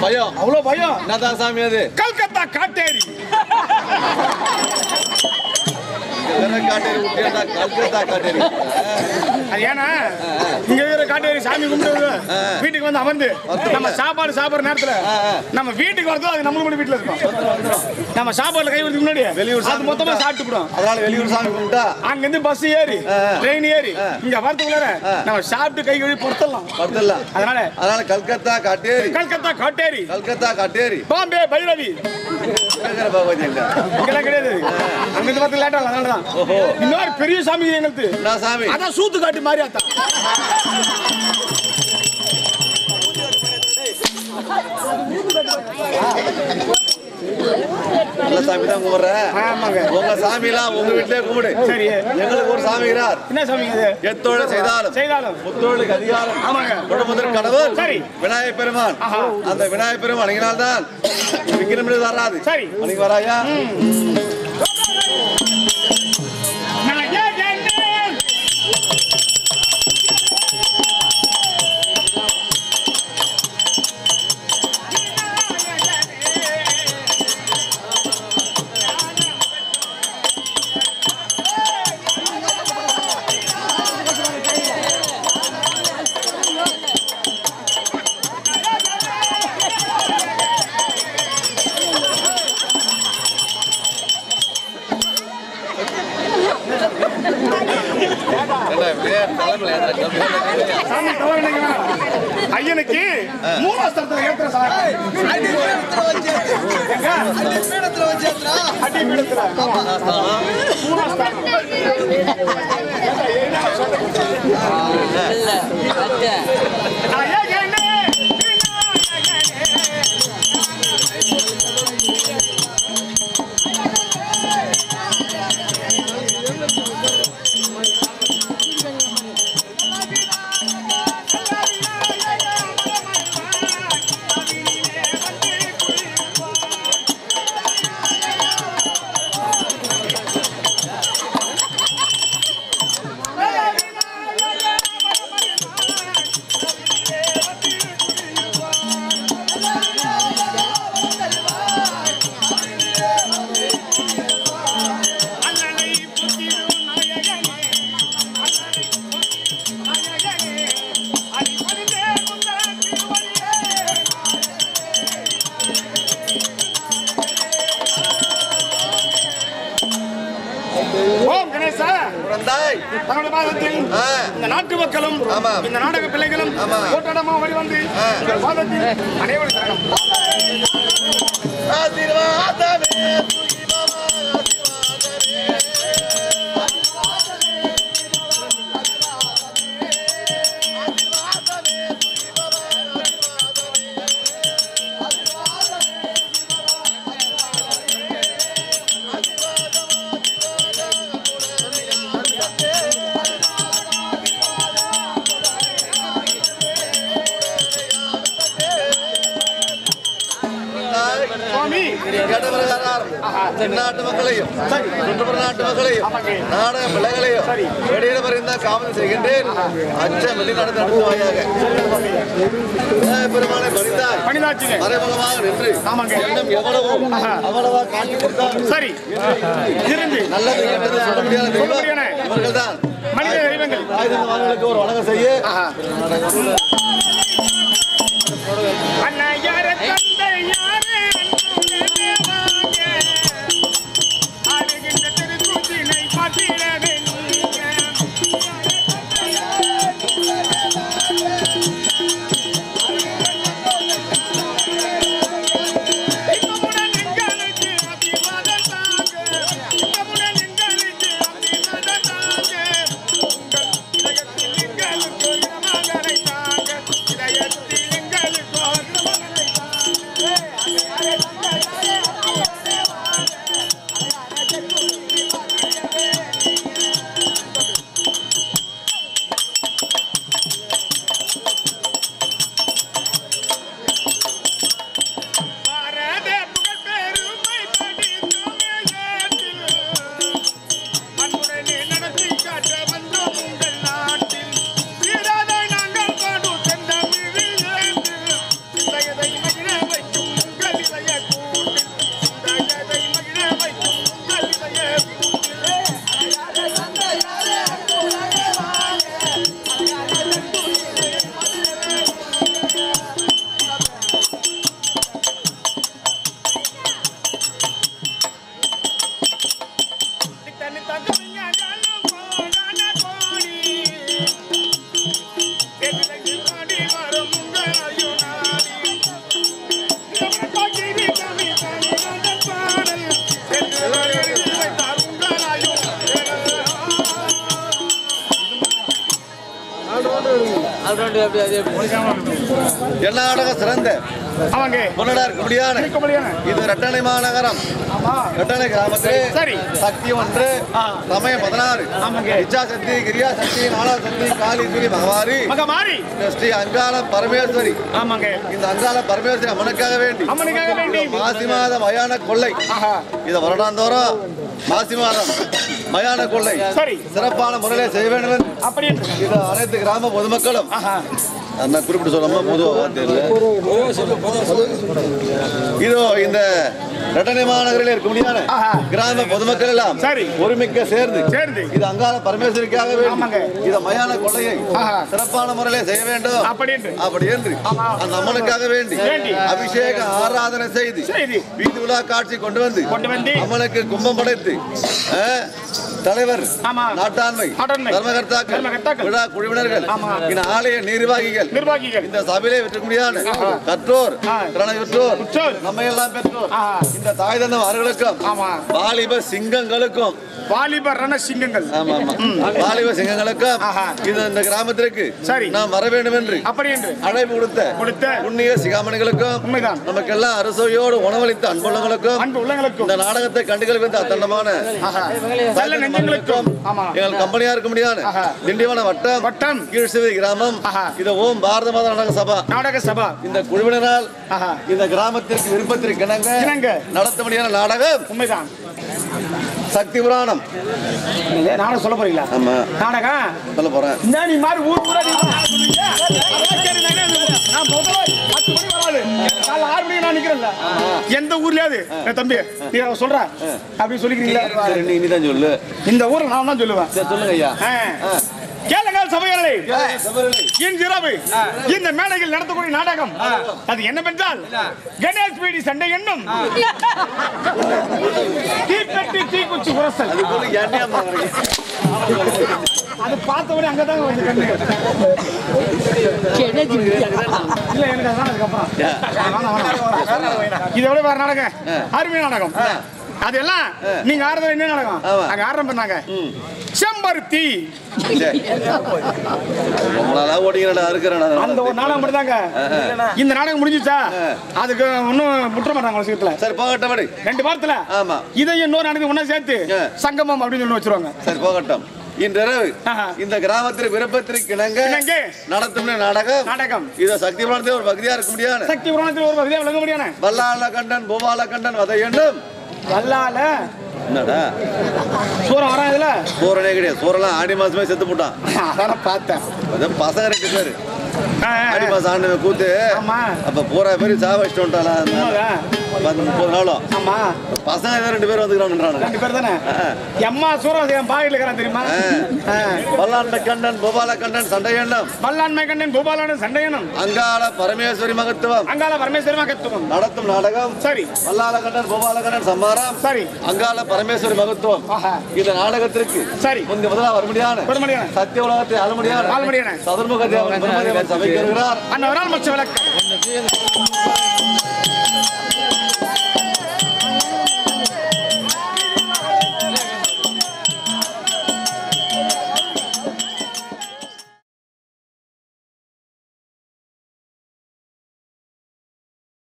பயம் அவ்வளவு பயம் என்னதான் சாமி அது கல்கத்தா காட்டேரி இதெல்லாம் காட்டேரி விட்டியாடா கல்கத்தா காட்டேரி அது ஏன்னா இங்க இருக்கிற காட்டேரி சாமி கும்பிட்டு வீட்டுக்கு வந்து அமர்ந்து நம்ம சாப்பாடு சாப்பிடுற நேரத்துல நம்ம வீட்டுக்கு வரதோ அது நம்ம மட்டும் வீட்டுல இருக்கும் நம்ம சாப்பாடுல கை வரதுக்கு முன்னாடி வெளியூர் சாமி அது மொத்தமா கும்பிட்டா. சாப்பிட்டு போடும் அதனால வெளியூர் சாமி கும்பிட்டா அங்க இருந்து பஸ் ஏறி ட்ரெயின் ஏறி இங்க வரதுக்குள்ள நம்ம சாப்பிட்டு கை கழுவி பொறுத்தலாம் படுத்தலாம் அதனால அதனால கல்கத்தா காட்டேரி கல்கத்தா காட்டேரி கல்கத்தா காட்டேரி பாம்பே பைரவி கேக்குற பகவதி இல்ல இங்கெல்லாம் கிடையாது அங்க இருந்து பார்த்து லேட்டா அதனால தான் ஓஹோ இன்னொரு பெரிய சாமி எங்களுக்கு என்ன சாமி அதான் சூத்து காட்டு மாதிரி அத்தா நல்ல சாமி தான் கும்பிடுற ஆமாங்க உங்க சாமி எல்லாம் உங்க வீட்டிலே கும்பிடு சரி எங்களுக்கு ஒரு சாமிகிறார் என்ன சாமி இது எத்தோடு செய்தாலும் செய்தாலும் முத்தோளுக்கு அதிகாரம் ஆமாங்க குடும்பத்தின் கடவுள் சரி. விநாயகப் பெருமான் ஆஹா. அந்த விநாயகப் பெருமான் வணங்கினால்தான் விக்கிரம் வராது சரி. வணங்கி வராயா நாயகனே. என்ன இப்படியே தலைமையில ஏத்துற கம்பி? சாமி தவறு நினைக்கிறேன். ஐயனுக்கு மூலஸ்தலத்துல ஏத்துற சாமி. எங்க? அடி பீடத்துல. மூலஸ்தானம். நாயகனே, விநாயகனே. அல்லலை புத்திரும் நாயகனே அல்லலை புத்திரும் நாயகனே அடிபணிந்தே உந்தன் திருவடியே ஓம் கணேசா குழந்தாய் தங்களுடைய பாதத்தில் ஆ. இந்த நாட்டு மக்களும் ஆமாம். இந்த நாடக பிள்ளைகளும் ஆமா. கூட்டடமா ஓடி வந்து உங்கள் பாதத்தில் அனைவரும் சரணம் ஆசீர்வாதமே சுகிமமா ஆசீர்வாதமே சுவாமி கேட்டவர்களார் தென்னாட்டு மக்களையும் சுற்றுப்புற நாட்டு மக்களையும் நாடக பிள்ளைகளையும் வெளியிட பரிந்தா காவல் செய்கின்றேன் அச்சம் வெளி நடந்து நடத்துவாயாக பெருமானை பணிந்தாய் பணிதாச்சுங்க மறைமுகமாக நின்று ஆமாங்க. எண்ணம் எவ்வளவோ அவ்வளவா காட்டி கொடுத்தார் சரி இருந்து நல்லது கெட்டது சொல்ல முடியாத சொல்ல தெய்வம் முடியாத. இவர்கள்தான் மனித தெய்வங்கள் ஆயுதவான்களுக்கு ஒரு வணக்கம் செய்ய அன்னையார தந்தையாரே அன்புடனே வாங்க. ஆடுகின்ற திருக்கூத்தினை பார்த்திடவே நீங்க. இன்பமுடன் எங்களுக்கு அபிவாதம் தாங்க. இன்பமுடன் எங்களுக்கு அபிவாதம் தாங்க. உங்கள் இதயத்தில் எங்களுக்கு ஒரு மகனை தாங்க. இதயத்தில் எங்களுக்கு ஒரு மகனை தாங்க. அப்படி அப்படி அது எப்படி எந்நாடக சிறந்த அவங்க முன்னடார் குடியான இருக்க முடியாது இது ரெட்டனை மாநகரம் ஆமா ரெட்டனை கிராமத்தில் சரி. சக்தி ஒன்று ஆ. சமயம் பதினாறு ஆமாங்க. இச்சா சக்தி கிரியா சக்தி நாளா சக்தி காளீஸ்வரி பகவாரி மக மாறி ஸ்ரீ அங்காள பரமேஸ்வரி ஆமாங்க இந்த அங்காள பரமேஸ்வரி அம்மனுக்காக வேண்டி அம்மனுக்காக வேண்டி மாசி மாத மயான கொள்ளை ஆஹா இது வருடாந்தோறும் மாசி மாதம் மயான கொள்ளை சரி சிறப்பான முறையில் செய்ய வேண்டும் என்று அப்படி என்று. இது அனைத்து கிராம பொதுமக்களும் ஆஹா நான் குறிப்பிட்டு சொல்லாம பொதுவாக தெரியல இதோ இந்த ரெட்டனை மாநகரில் இருக்க முடியாத ஆஹா. கிராம பொதுமக்கள் எல்லாம் சரி. ஒருமிக்க சேர்ந்து சேர்ந்து. இது அங்காள பரமேஸ்வரிக்காக ஆமாங்க. வேண்டும் இந்த மயான கொள்ளையை ஆஹா. சிறப்பான முறையில் செய்ய வேண்டும் அப்படி என்று. அப்படி என்று ஆமா. அந்த அம்மனுக்காக வேண்டி வேண்டி. அபிஷேக ஆராதனை செய்து செய்து. வீதி விழா காட்சி கொண்டு வந்து கொண்டு வந்து. அம்மனுக்கு கும்பம் படைத்து ஆ, தலைவர் ஆமா. நாட்டாண்மை நாட்டாண்மை. தர்மகர்த்தாக்கள் தர்மகர்த்தாக்கள். விழா குழுவினர்கள் ஆமா. இந்த ஆலய நிர்வாகிகள் நிர்வாகிகள் இந்த சபையிலே வெற்றி முடியாது ஆஹா. கற்றோர் ஆ. திறனை பெற்றோர் உற்றோர். நம்ம எல்லாம் பெற்றோர் ஆஹா. இந்த தாய் தந்தம் அவர்களுக்கும் ஆமா. வாலிப சிங்கங்களுக்கும் வாலிப ரண சிங்கங்கள் ஆமா ஆமா வாலிப சிங்கங்களுக்கும் ஆஹா. இது இந்த கிராமத்திற்கு சரி. நாம் வர வேண்டும் என்று அப்படி என்று அழைப்பு கொடுத்த கொடுத்த புண்ணிய சிகாமணிகளுக்கும் உண்மைதான். நமக்கெல்லாம் அரசையோடு உணவளித்த அன்புள்ளங்களுக்கும் அன்பு உள்ளங்களுக்கும் இந்த நாடகத்தை கண்டுகள் வந்த அத்தண்டமான ஆஹா. நல்ல நெஞ்சங்களுக்கும் ஆமா எங்கள் கம்பெனியா இருக்க முடியாது ஆஹா. திண்டிவனம் வட்டம் வட்டம் கீழ்சிவி கிராமம் ஆஹா. இது ஓம் பாரத மாதா நாடக சபா நாடக சபா இந்த குழுவினரால் ஆஹா இந்த கிராமத்திற்கு விருப்பத்திற்கு இணங்க இணங்க. நடத்த முடியாத நாடகம் உண்மைதான் சக்தி புராணம் நீங்க நாடகம் சொல்ல போறீங்களா ஆமா நாடகம் சொல்ல போறேன் இந்த நீ மாதிரி ஊர் ஊரா நீ நாடகம் சொல்லுவீங்க. அதெல்லாம் சரி, நாங்க நான் முதல்ல பத்து மணி வராது காலைல ஆறு மணிக்கு நான் நிக்கிறேன்ல எந்த ஊர்லயாவது என் தம்பி நீ அவன் சொல்ற அப்படி சொல்லிக்கிறீங்களா சரி, நீ நீதான் சொல்லு இந்த ஊர்ல நான் தான் சொல்லுவேன் சரி, சொல்லுங்க ஐயா ஆ. கேளுங்க சபையாளே சபரிமலை. இன்று இரவு இந்த மேடையில் நடத்தக்கூடிய நாடகம் அது என்னவென்றால் கணேஷ் பீடி சண்டை என்னும் தீப்பெட்டி தீக்குச்சி உரசல் அதுக்குள்ள எண்ணெயா மாறுறீங்க. அது பார்த்தவொடனே அங்கதாங்க வந்து கண்ணு இல்ல எனக்கு அதான் அதுக்கப்புறம் வேணாம், வேணாம். இதை விட வேற நாடகம் அருமை நாடகம் அதெல்லாம் நீங்க ஆடுறது என்ன நாடகம் ஆமா. அங்க ஆடுறோம் பண்ணாங்க செம்பருத்தி சரி. ரொம்ப நாளா ஓடிக்கிறேன்டா, இருக்கிறேன்டா, அந்த அதனால. ஒரு நாடகம் மட்டும்தாங்க இந்த நாடகம் முடிஞ்சுச்சா அதுக்கு ஒன்றும் முற்ற மாட்டாங்க விஷயத்துல சரி போகட்டும் படி. ரெண்டு வாரத்துல ஆமா இதையும் இன்னொரு நாடகம் ஒண்ணா சேர்த்து ஆ. சங்கமம் அப்படின்னு சொல்லி வச்சிருவாங்க சரி போகட்டும் இன்றிரவு ஆஹா. இந்த கிராமத்திற்கு விருப்பத்திற்கு இணங்க இணங்க. நடத்தும் நாடகம் நாடகம் இது சக்தி புராணத்தில் ஒரு பகுதியா இருக்க முடியாது சக்தி புராணத்தில் ஒரு பகுதியாக விளங்க முடியாது வல்லாள கண்டன் பூபால கண்டன் வதை எண்ணும் வல்லால என்னடா சூரம் வரா இதுல சூரனே கிடையாது சூரெல்லாம் ஆடி மாசமே செத்து போட்டான் அதான பார்த்தேன் அது பசங்க ரெண்டு பேரு ஆ, ஆ, ஆடி மாசம் ஆண்டு கூத்து ஆமா அப்ப பூரா பேரு சாவ வச்சுட்டு உண்மைதா? வந்துட்டாலாம் முப்பது நாளும் ஆமா பசங்க ஏதோ ரெண்டு பேரும் வந்துக்கிறானுன்றானுங்க ரெண்டு பேர் தானே எம்மா சூரம் என் பாயில் இருக்கிறான் தெரியுமா ஆ. வல்லாண்ட கண்டன் பூபால கண்டன் சண்டை எண்ணம் வல்லாண்மை கண்ணன் பூபாலான சண்டையனும் அங்காள பரமேஸ்வரி மகத்துவம் அங்கால பரமேஸ்வரமா கத்துவம் நடத்தும் நாடகம் சரி வல்லாள கண்டன் பூபால கண்டன் சம்மாரம் சரி அங்காள பரமேஸ்வரி மகத்துவம் ஆஹா இந்த நாடகத்திற்கு சரி முந்தைய முதலா வர முடியாது வர முடியாது. சத்திய உலகத்தை ஆள முடியாது ஆள முடியாது. சதுர்முக தேவன் பிரம்மதேவன் சபைக்கு வருகிறார் அண்ணன் ஒரு நாள் மச்ச விளக்கு